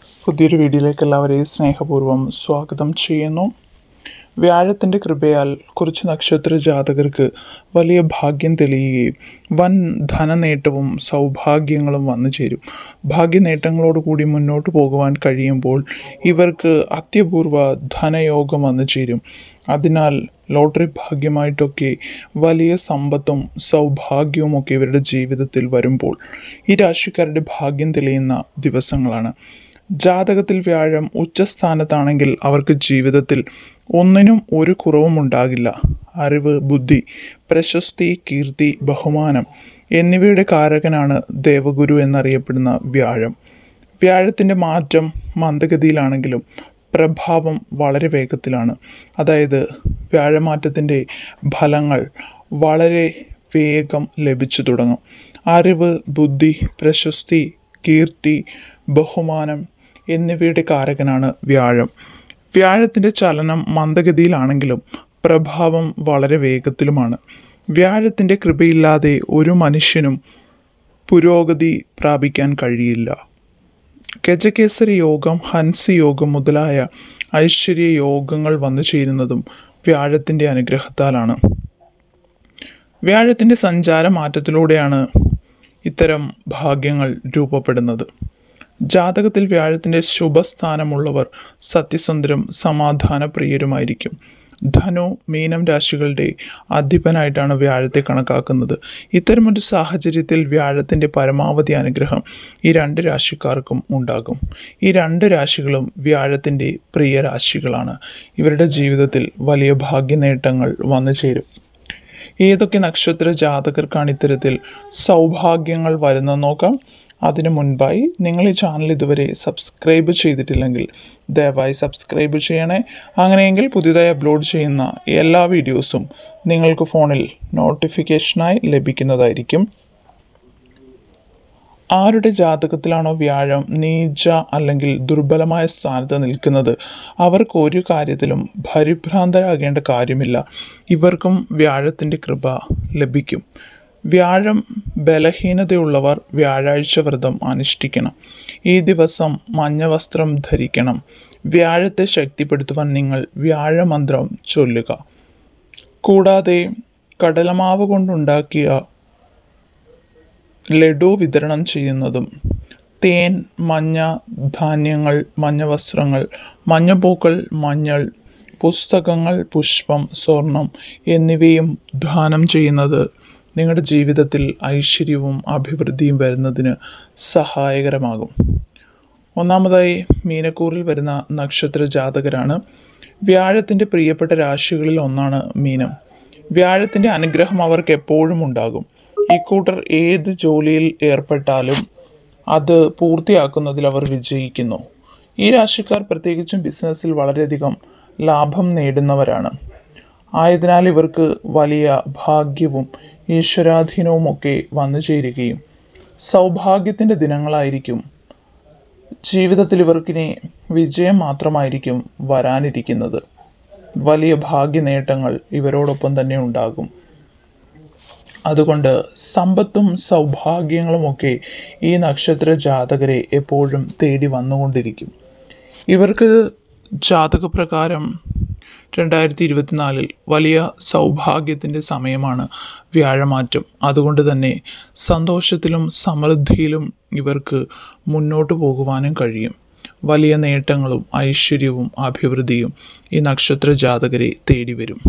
പുതിയൊരു വീഡിയോയിലേക്ക് എല്ലാവരെയും സ്നേഹപൂർവ്വം സ്വാഗതം ചെയ്യുന്നു വ്യാഴത്തിൻ്റെ കൃപയാൽ കുറച്ച് നക്ഷത്ര ജാതകർക്ക് വലിയ ഭാഗ്യം തെളിയുകയും വൻ ധനനേട്ടവും സൗഭാഗ്യങ്ങളും വന്നു ചേരും ഭാഗ്യനേട്ടങ്ങളോടുകൂടി മുന്നോട്ട് പോകുവാൻ കഴിയുമ്പോൾ ഇവർക്ക് അത്യപൂർവ ധനയോഗം വന്നു ചേരും അതിനാൽ ലോട്ടറി ഭാഗ്യമായിട്ടൊക്കെ വലിയ സമ്പത്തും സൗഭാഗ്യവും ഒക്കെ ഇവരുടെ ജീവിതത്തിൽ വരുമ്പോൾ ഈ രാശിക്കാരുടെ ഭാഗ്യം തെളിയുന്ന ദിവസങ്ങളാണ് ജാതകത്തിൽ വ്യാഴം ഉച്ചസ്ഥാനത്താണെങ്കിൽ അവർക്ക് ജീവിതത്തിൽ ഒന്നിനും ഒരു കുറവും ഉണ്ടാകില്ല അറിവ് ബുദ്ധി പ്രശസ്തി കീർത്തി ബഹുമാനം എന്നിവയുടെ കാരകനാണ് ദേവഗുരു എന്നറിയപ്പെടുന്ന വ്യാഴം വ്യാഴത്തിൻ്റെ മാറ്റം മന്ദഗതിയിലാണെങ്കിലും പ്രഭാവം വളരെ വേഗത്തിലാണ് അതായത് വ്യാഴമാറ്റത്തിൻ്റെ ഫലങ്ങൾ വളരെ വേഗം ലഭിച്ചു തുടങ്ങും അറിവ് ബുദ്ധി പ്രശസ്തി കീർത്തി ബഹുമാനം എന്നിവയുടെ കാരകനാണ് വ്യാഴം വ്യാഴത്തിൻ്റെ ചലനം മന്ദഗതിയിലാണെങ്കിലും പ്രഭാവം വളരെ വേഗത്തിലുമാണ് വ്യാഴത്തിൻ്റെ കൃപയില്ലാതെ ഒരു മനുഷ്യനും പുരോഗതി പ്രാപിക്കാൻ കഴിയില്ല ഗജകേസരി യോഗം ഹൻസി യോഗം മുതലായ ഐശ്വര്യ യോഗങ്ങൾ വന്നു ചേരുന്നതും വ്യാഴത്തിൻ്റെ അനുഗ്രഹത്താലാണ് വ്യാഴത്തിൻ്റെ സഞ്ചാര മാറ്റത്തിലൂടെയാണ് ഇത്തരം ഭാഗ്യങ്ങൾ രൂപപ്പെടുന്നത് ജാതകത്തിൽ വ്യാഴത്തിൻ്റെ ശുഭസ്ഥാനമുള്ളവർ സത്യസന്ധരും സമാധാനപ്രിയരുമായിരിക്കും ധനു മീനം രാശികളുടെ അധിപനായിട്ടാണ് വ്യാഴത്തെ കണക്കാക്കുന്നത് ഇത്തരമൊരു സാഹചര്യത്തിൽ വ്യാഴത്തിൻ്റെ പരമാവധി അനുഗ്രഹം ഈ രണ്ട് രാശിക്കാർക്കും ഉണ്ടാകും ഈ രണ്ട് രാശികളും വ്യാഴത്തിൻ്റെ പ്രിയ രാശികളാണ് ഇവരുടെ ജീവിതത്തിൽ വലിയ ഭാഗ്യനേട്ടങ്ങൾ വന്നു ചേരും ഏതൊക്കെ നക്ഷത്ര ജാതകർക്കാണ് ഇത്തരത്തിൽ സൗഭാഗ്യങ്ങൾ വരുന്നത് നോക്കാം അതിനു മുൻപായി നിങ്ങൾ ഈ ചാനൽ ഇതുവരെ സബ്സ്ക്രൈബ് ചെയ്തിട്ടില്ലെങ്കിൽ ദയവായി സബ്സ്ക്രൈബ് ചെയ്യണേ അങ്ങനെയെങ്കിൽ പുതിയതായി അപ്ലോഡ് ചെയ്യുന്ന എല്ലാ വീഡിയോസും നിങ്ങൾക്ക് ഫോണിൽ നോട്ടിഫിക്കേഷനായി ലഭിക്കുന്നതായിരിക്കും ആരുടെ ജാതകത്തിലാണോ വ്യാഴം നീച അല്ലെങ്കിൽ ദുർബലമായ സ്ഥാനത്ത് നിൽക്കുന്നത് അവർക്ക് ഒരു കാര്യത്തിലും പരിഭ്രാന്തരാകേണ്ട കാര്യമില്ല ഇവർക്കും വ്യാഴത്തിൻ്റെ കൃപ ലഭിക്കും വ്യാഴം ബലഹീനതയുള്ളവർ വ്യാഴാഴ്ച വ്രതം അനുഷ്ഠിക്കണം ഈ ദിവസം മഞ്ഞ വസ്ത്രം ധരിക്കണം വ്യാഴത്തെ ശക്തിപ്പെടുത്തുവാൻ നിങ്ങൾ വ്യാഴമന്ത്രം ചൊല്ലുക കൂടാതെ കടലമാവ് കൊണ്ടുണ്ടാക്കിയ ലഡു വിതരണം ചെയ്യുന്നതും തേൻ മഞ്ഞ ധാന്യങ്ങൾ മഞ്ഞ വസ്ത്രങ്ങൾ മഞ്ഞപ്പൂക്കൾ മഞ്ഞൾ പുസ്തകങ്ങൾ പുഷ്പം സ്വർണം എന്നിവയും ദാനം ചെയ്യുന്നത് നിങ്ങളുടെ ജീവിതത്തിൽ ഐശ്വര്യവും അഭിവൃദ്ധിയും വരുന്നതിന് സഹായകരമാകും ഒന്നാമതായി മീനക്കൂറിൽ വരുന്ന നക്ഷത്ര ജാതകരാണ് വ്യാഴത്തിൻ്റെ പ്രിയപ്പെട്ട രാശികളിൽ ഒന്നാണ് മീനം വ്യാഴത്തിൻ്റെ അനുഗ്രഹം അവർക്ക് എപ്പോഴും ഉണ്ടാകും ഇക്കൂട്ടർ ഏത് ജോലിയിൽ ഏർപ്പെട്ടാലും അത് പൂർത്തിയാക്കുന്നതിൽ അവർ വിജയിക്കുന്നു ഈ രാശിക്കാർ പ്രത്യേകിച്ചും ബിസിനസ്സിൽ വളരെയധികം ലാഭം നേടുന്നവരാണ് ആയതിനാൽ ഇവർക്ക് വലിയ ഭാഗ്യവും ഈശ്വരാധീനവും ഒക്കെ വന്നു ചേരുകയും സൗഭാഗ്യത്തിൻ്റെ ദിനങ്ങളായിരിക്കും ജീവിതത്തിൽ ഇവർക്കിനി വിജയം മാത്രമായിരിക്കും വരാനിരിക്കുന്നത് വലിയ ഭാഗ്യ നേട്ടങ്ങൾ ഇവരോടൊപ്പം തന്നെ ഉണ്ടാകും അതുകൊണ്ട് സമ്പത്തും സൗഭാഗ്യങ്ങളുമൊക്കെ ഈ നക്ഷത്ര ജാതകരെ എപ്പോഴും തേടി വന്നുകൊണ്ടിരിക്കും ഇവർക്ക് ജാതകപ്രകാരം രണ്ടായിരത്തി ഇരുപത്തിനാലിൽ വലിയ സൗഭാഗ്യത്തിൻ്റെ സമയമാണ് വ്യാഴമാറ്റം അതുകൊണ്ട് തന്നെ സന്തോഷത്തിലും സമൃദ്ധിയിലും ഇവർക്ക് മുന്നോട്ട് പോകുവാനും കഴിയും വലിയ നേട്ടങ്ങളും ഐശ്വര്യവും അഭിവൃദ്ധിയും ഈ നക്ഷത്ര ജാതകരെ തേടി വരും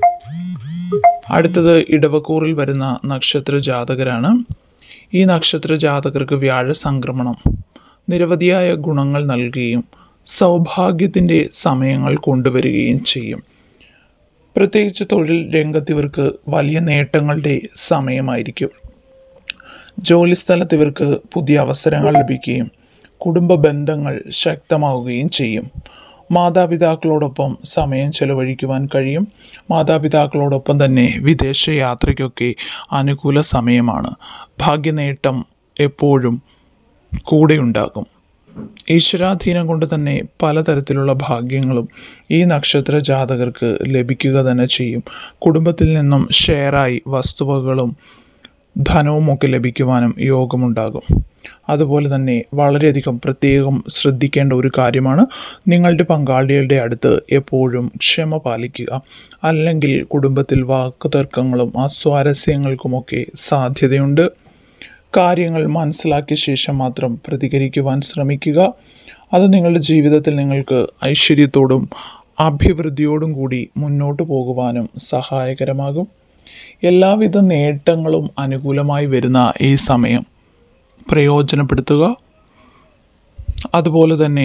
അടുത്തത് ഇടവക്കൂറിൽ വരുന്ന നക്ഷത്ര ജാതകരാണ് ഈ നക്ഷത്ര ജാതകർക്ക് വ്യാഴ സംക്രമണം നിരവധിയായ ഗുണങ്ങൾ നൽകുകയും സൗഭാഗ്യത്തിൻ്റെ സമയങ്ങൾ കൊണ്ടുവരികയും ചെയ്യും പ്രത്യേകിച്ച് തൊഴിൽ രംഗത്ത് ഇവർക്ക് വലിയ നേട്ടങ്ങളുടെ സമയമായിരിക്കും ജോലിസ്ഥലത്ത് ഇവർക്ക് പുതിയ അവസരങ്ങൾ ലഭിക്കുകയും കുടുംബ ബന്ധങ്ങൾ ശക്തമാവുകയും ചെയ്യും മാതാപിതാക്കളോടൊപ്പം സമയം ചെലവഴിക്കുവാൻ കഴിയും മാതാപിതാക്കളോടൊപ്പം തന്നെ വിദേശ യാത്രയ്ക്കൊക്കെ അനുകൂല സമയമാണ് ഭാഗ്യനേട്ടം എപ്പോഴും കൂടെയുണ്ടാകും ഈശ്വരാധീനം കൊണ്ട് തന്നെ പലതരത്തിലുള്ള ഭാഗ്യങ്ങളും ഈ നക്ഷത്ര ജാതകർക്ക് ലഭിക്കുക തന്നെ ചെയ്യും കുടുംബത്തിൽ നിന്നും ഷെയറായി വസ്തുവകളും ധനവും ഒക്കെ ലഭിക്കുവാനും യോഗമുണ്ടാകും അതുപോലെ തന്നെ വളരെയധികം പ്രത്യേകം ശ്രദ്ധിക്കേണ്ട ഒരു കാര്യമാണ് നിങ്ങളുടെ പങ്കാളികളുടെ അടുത്ത് എപ്പോഴും ക്ഷമ പാലിക്കുക അല്ലെങ്കിൽ കുടുംബത്തിൽ വാക്കുതർക്കങ്ങളും അസ്വാരസ്യങ്ങൾക്കുമൊക്കെ സാധ്യതയുണ്ട് കാര്യങ്ങൾ മനസ്സിലാക്കിയ ശേഷം മാത്രം പ്രതികരിക്കുവാൻ ശ്രമിക്കുക അത് നിങ്ങളുടെ ജീവിതത്തിൽ നിങ്ങൾക്ക് ഐശ്വര്യത്തോടും അഭിവൃദ്ധിയോടും കൂടി മുന്നോട്ട് പോകുവാനും സഹായകരമാകും എല്ലാവിധ നേട്ടങ്ങളും അനുകൂലമായി വരുന്ന ഈ സമയം പ്രയോജനപ്പെടുത്തുക അതുപോലെ തന്നെ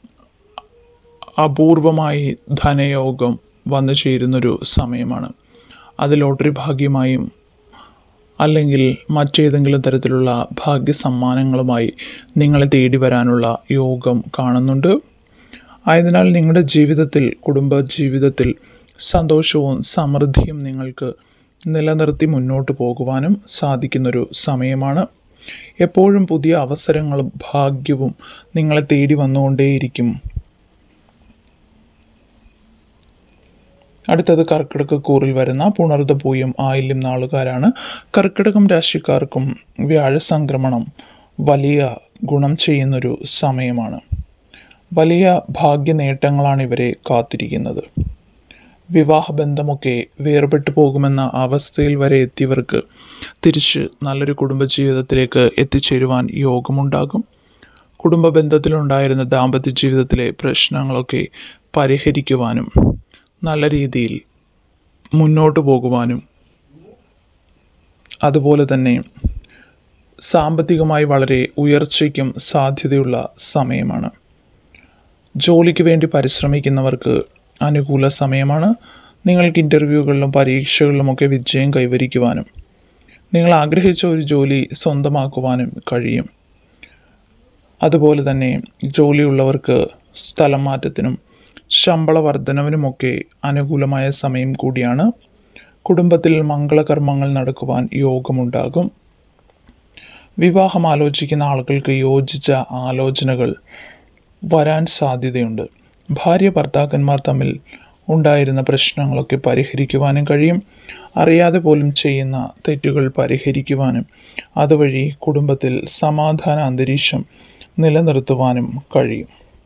അപൂർവമായി ധനയോഗം വന്നു ചേരുന്നൊരു സമയമാണ് അത് ലോട്ടറി ഭാഗ്യമായും അല്ലെങ്കിൽ മറ്റേതെങ്കിലും തരത്തിലുള്ള ഭാഗ്യസമ്മാനങ്ങളുമായി നിങ്ങളെ തേടി വരാനുള്ള യോഗം കാണുന്നുണ്ട് ആയതിനാൽ നിങ്ങളുടെ ജീവിതത്തിൽ കുടുംബ ജീവിതത്തിൽ സന്തോഷവും സമൃദ്ധിയും നിങ്ങൾക്ക് നിലനിർത്തി മുന്നോട്ട് പോകുവാനും സാധിക്കുന്നൊരു സമയമാണ് എപ്പോഴും പുതിയ അവസരങ്ങളും ഭാഗ്യവും നിങ്ങളെ തേടി വന്നുകൊണ്ടേയിരിക്കും അടുത്തത് കർക്കിടക കൂറിൽ വരുന്ന പുണർദ പൂയം ആയില്യം നാളുകാരാണ് കർക്കിടകം രാശിക്കാർക്കും വ്യാഴ സംക്രമണം വലിയ ഗുണം ചെയ്യുന്നൊരു സമയമാണ് വലിയ ഭാഗ്യ നേട്ടങ്ങളാണ് ഇവരെ കാത്തിരിക്കുന്നത് വിവാഹബന്ധമൊക്കെ വേർപെട്ടു പോകുമെന്ന അവസ്ഥയിൽ വരെ എത്തിയവർക്ക് തിരിച്ച് നല്ലൊരു കുടുംബജീവിതത്തിലേക്ക് എത്തിച്ചേരുവാൻ യോഗമുണ്ടാകും കുടുംബ ബന്ധത്തിലുണ്ടായിരുന്ന ദാമ്പത്യ ജീവിതത്തിലെ പ്രശ്നങ്ങളൊക്കെ പരിഹരിക്കുവാനും നല്ല രീതിയിൽ മുന്നോട്ട് പോകുവാനും അതുപോലെ തന്നെ സാമ്പത്തികമായി വളരെ ഉയർച്ചയ്ക്കും സാധ്യതയുള്ള സമയമാണ് ജോലിക്ക് വേണ്ടി പരിശ്രമിക്കുന്നവർക്ക് അനുകൂല സമയമാണ് നിങ്ങൾക്ക് ഇൻ്റർവ്യൂകളിലും പരീക്ഷകളിലുമൊക്കെ വിജയം കൈവരിക്കുവാനും നിങ്ങൾ ആഗ്രഹിച്ച ഒരു ജോലി സ്വന്തമാക്കുവാനും കഴിയും അതുപോലെ തന്നെ ജോലിയുള്ളവർക്ക് സ്ഥലം മാറ്റത്തിനും ശമ്പള വർധനവിനുമൊക്കെ അനുകൂലമായ സമയം കൂടിയാണ് കുടുംബത്തിൽ മംഗളകർമ്മങ്ങൾ നടക്കുവാൻ യോഗമുണ്ടാകും വിവാഹം ആലോചിക്കുന്ന ആളുകൾക്ക് യോജിച്ച ആലോചനകൾ വരാൻ സാധ്യതയുണ്ട് ഭാര്യ ഭർത്താക്കന്മാർ തമ്മിൽ ഉണ്ടായിരുന്ന പ്രശ്നങ്ങളൊക്കെ പരിഹരിക്കുവാനും കഴിയും അറിയാതെ പോലും ചെയ്യുന്ന തെറ്റുകൾ പരിഹരിക്കുവാനും അതുവഴി കുടുംബത്തിൽ സമാധാന അന്തരീക്ഷം നിലനിർത്തുവാനും കഴിയും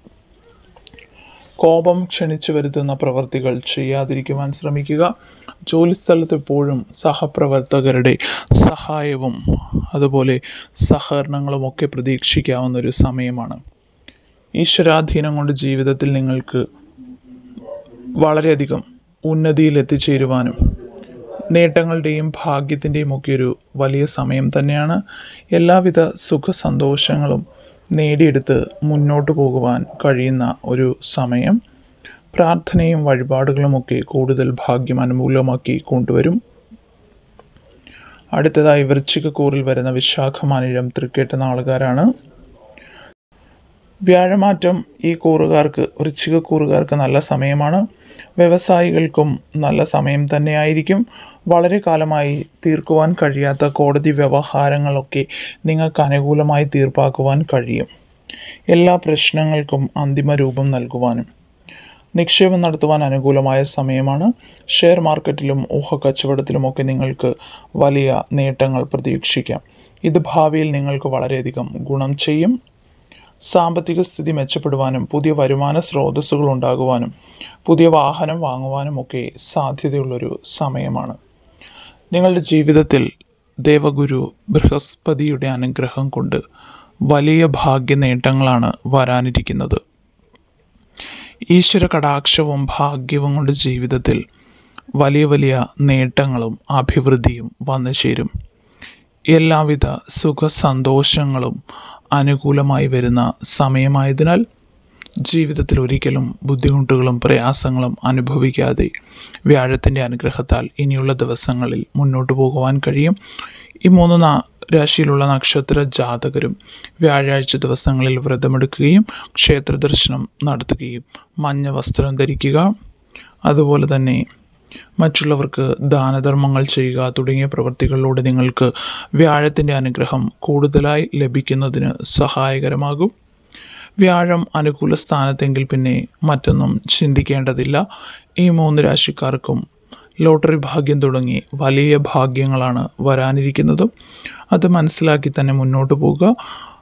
കോപം ക്ഷണിച്ചു വരുത്തുന്ന പ്രവർത്തികൾ ചെയ്യാതിരിക്കുവാൻ ശ്രമിക്കുക ജോലിസ്ഥലത്ത് എപ്പോഴും സഹപ്രവർത്തകരുടെ സഹായവും അതുപോലെ സഹകരണങ്ങളും ഒക്കെ പ്രതീക്ഷിക്കാവുന്ന ഒരു സമയമാണ് ഈശ്വരാധീനം കൊണ്ട് ജീവിതത്തിൽ നിങ്ങൾക്ക് വളരെയധികം ഉന്നതിയിൽ എത്തിച്ചേരുവാനും നേട്ടങ്ങളുടെയും ഭാഗ്യത്തിൻ്റെയും ഒക്കെ ഒരു വലിയ സമയം തന്നെയാണ് എല്ലാവിധ സുഖ സന്തോഷങ്ങളും നേടിയെടുത്ത് മുന്നോട്ട് പോകുവാൻ കഴിയുന്ന ഒരു സമയം പ്രാർത്ഥനയും വഴിപാടുകളുമൊക്കെ കൂടുതൽ ഭാഗ്യം അനുകൂലമാക്കി കൊണ്ടുവരും അടുത്തതായി വൃശ്ചികക്കൂറിൽ വരുന്ന വിശാഖമാനിഴം തൃക്കേട്ട നാളുകാരാണ് വ്യാഴമാറ്റം ഈ കൂറുകാർക്ക് വൃശ്ചിക കൂറുകാർക്ക് നല്ല സമയമാണ് വ്യവസായികൾക്കും നല്ല സമയം തന്നെയായിരിക്കും വളരെ കാലമായി തീർക്കുവാൻ കഴിയാത്ത കോടതി വ്യവഹാരങ്ങളൊക്കെ നിങ്ങൾക്ക് അനുകൂലമായി തീർപ്പാക്കുവാൻ കഴിയും എല്ലാ പ്രശ്നങ്ങൾക്കും അന്തിമ രൂപം നൽകുവാനും നിക്ഷേപം നടത്തുവാൻ അനുകൂലമായ സമയമാണ് ഷെയർ മാർക്കറ്റിലും ഊഹക്കച്ചവടത്തിലുമൊക്കെ നിങ്ങൾക്ക് വലിയ നേട്ടങ്ങൾ പ്രതീക്ഷിക്കാം ഇത് ഭാവിയിൽ നിങ്ങൾക്ക് വളരെയധികം ഗുണം ചെയ്യും സാമ്പത്തിക സ്ഥിതി മെച്ചപ്പെടുവാനും പുതിയ വരുമാന സ്രോതസ്സുകൾ ഉണ്ടാകുവാനും പുതിയ വാഹനം വാങ്ങുവാനും ഒക്കെ സാധ്യതയുള്ളൊരു സമയമാണ് നിങ്ങളുടെ ജീവിതത്തിൽ ദേവഗുരു ബൃഹസ്പതിയുടെ അനുഗ്രഹം കൊണ്ട് വലിയ ഭാഗ്യ നേട്ടങ്ങളാണ് വരാനിരിക്കുന്നത് ഈശ്വര കടാക്ഷവും ഭാഗ്യവും കൊണ്ട് ജീവിതത്തിൽ വലിയ വലിയ നേട്ടങ്ങളും അഭിവൃദ്ധിയും വന്നു ചേരും എല്ലാവിധ സുഖ സന്തോഷങ്ങളും അനുകൂലമായി വരുന്ന സമയമായതിനാൽ ജീവിതത്തിൽ ഒരിക്കലും ബുദ്ധിമുട്ടുകളും പ്രയാസങ്ങളും അനുഭവിക്കാതെ വ്യാഴത്തിൻ്റെ അനുഗ്രഹത്താൽ ഇനിയുള്ള ദിവസങ്ങളിൽ മുന്നോട്ട് പോകുവാൻ കഴിയും ഈ മൂന്ന് നാ രാശിയിലുള്ള നക്ഷത്ര ജാതകരും വ്യാഴാഴ്ച ദിവസങ്ങളിൽ വ്രതമെടുക്കുകയും ക്ഷേത്ര ദർശനം നടത്തുകയും മഞ്ഞ വസ്ത്രം ധരിക്കുക അതുപോലെ തന്നെ മറ്റുള്ളവർക്ക് ദാനധർമ്മങ്ങൾ ചെയ്യുക തുടങ്ങിയ പ്രവൃത്തികളിലൂടെ നിങ്ങൾക്ക് വ്യാഴത്തിൻ്റെ അനുഗ്രഹം കൂടുതലായി ലഭിക്കുന്നതിന് സഹായകരമാകും വ്യാഴം അനുകൂല സ്ഥാനത്തെങ്കിൽ പിന്നെ മറ്റൊന്നും ചിന്തിക്കേണ്ടതില്ല ഈ മൂന്ന് രാശിക്കാർക്കും ലോട്ടറി ഭാഗ്യം തുടങ്ങി വലിയ ഭാഗ്യങ്ങളാണ് വരാനിരിക്കുന്നതും അത് മനസ്സിലാക്കി തന്നെ മുന്നോട്ട് പോവുക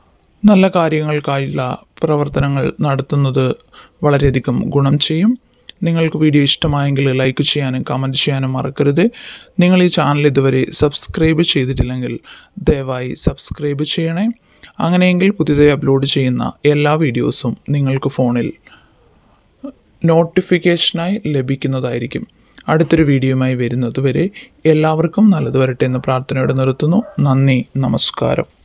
നല്ല കാര്യങ്ങൾക്കായുള്ള പ്രവർത്തനങ്ങൾ നടത്തുന്നത് വളരെയധികം ഗുണം ചെയ്യും നിങ്ങൾക്ക് വീഡിയോ ഇഷ്ടമായെങ്കിൽ ലൈക്ക് ചെയ്യാനും കമൻറ്റ് ചെയ്യാനും മറക്കരുത് നിങ്ങൾ ഈ ചാനൽ ഇതുവരെ സബ്സ്ക്രൈബ് ചെയ്തിട്ടില്ലെങ്കിൽ ദയവായി സബ്സ്ക്രൈബ് ചെയ്യണേ അങ്ങനെയെങ്കിൽ പുതിയതായി അപ്ലോഡ് ചെയ്യുന്ന എല്ലാ വീഡിയോസും നിങ്ങൾക്ക് ഫോണിൽ നോട്ടിഫിക്കേഷനായി ലഭിക്കുന്നതായിരിക്കും അടുത്തൊരു വീഡിയോയുമായി വരുന്നതുവരെ എല്ലാവർക്കും നല്ലത് വരട്ടെ എന്ന് പ്രാർത്ഥനയോടെ നിർത്തുന്നു നന്ദി നമസ്കാരം